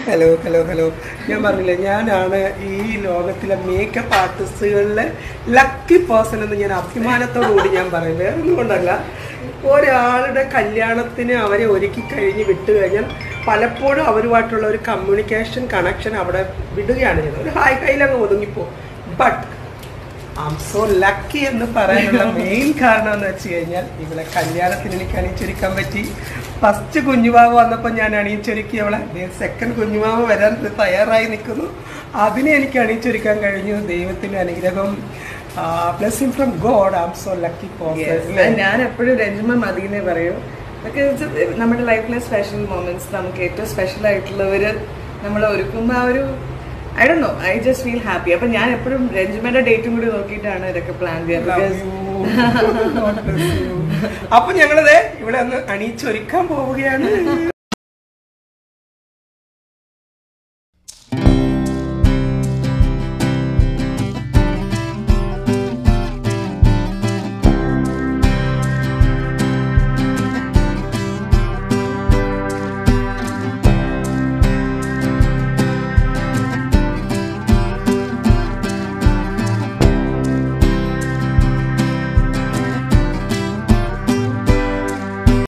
Hello hello hello ഞാൻ പറഞ്ഞില്ലേ ഞാനാണ് ഈ ലോകത്തിലെ മേക്കപ്പ് ആർട്ടിസ്റ്റുകളിലെ ലക്കി പേഴ്സൺ എന്ന് ഞാൻ അഭിമാനത്തോടുകൂടി ഞാൻ പറയും വേറെ ഒന്നും കൊണ്ടല്ല ഒരാളുടെ കല്യാണത്തിന് അവരെ ഒരുക്കി കഴിഞ്ഞ് വിട്ടു കഴിഞ്ഞാൽ പലപ്പോഴും അവരുമായിട്ടുള്ള ഒരു കമ്മ്യൂണിക്കേഷൻ കണക്ഷൻ അവിടെ വിടുകയാണ് ചെയ്യുന്നത് ഒരു ഹായ് ഹൈലങ്ങ് ഒതുങ്ങിപ്പോ ബട്ട് ഐം സോ ലക്കി എന്ന് പറയാനുള്ള മെയിൻ കാരണം എന്ന് വെച്ച് കഴിഞ്ഞാൽ ഇവിടെ കല്യാണത്തിന് എനിക്ക് അണിയിച്ചൊരുക്കാൻ പറ്റി ഫസ്റ്റ് കുഞ്ഞുമാവ് വന്നപ്പോൾ ഞാൻ അണിയിച്ചൊരുക്കി അവളെ സെക്കൻഡ് കുഞ്ഞുമാവ് വരാൻ തയ്യാറായി നിൽക്കുന്നു അതിനെ എനിക്ക് അണിയിച്ചൊരുക്കാൻ കഴിഞ്ഞു ദൈവത്തിന്റെ അനുഗ്രഹം blessing from God I'm so lucky Yes. ഞാൻ എപ്പോഴും രഞ്ജുമ മതിയെന്നേ പറയൂ അതൊക്കെ ഇത് നമ്മുടെ ലൈഫിലെ സ്പെഷ്യൽ മൊമെന്റ്സ് നമുക്ക് ഏറ്റവും സ്പെഷ്യൽ ആയിട്ടുള്ളവര് നമ്മൾ ഒരുക്കുമ്പോൾ ആ ഒരു ഐ ഡോ know I just feel happy അപ്പൊ ഞാൻ എപ്പോഴും രഞ്ജുമയുടെ ഡേറ്റും കൂടി നോക്കിയിട്ടാണ് ഇതൊക്കെ പ്ലാൻ ചെയ്യുക ബിക്കോസ് അപ്പൊ ഞങ്ങളത് ഇവിടെ ഒന്ന് അണിയിച്ചൊരുക്കാൻ പോവുകയാണ്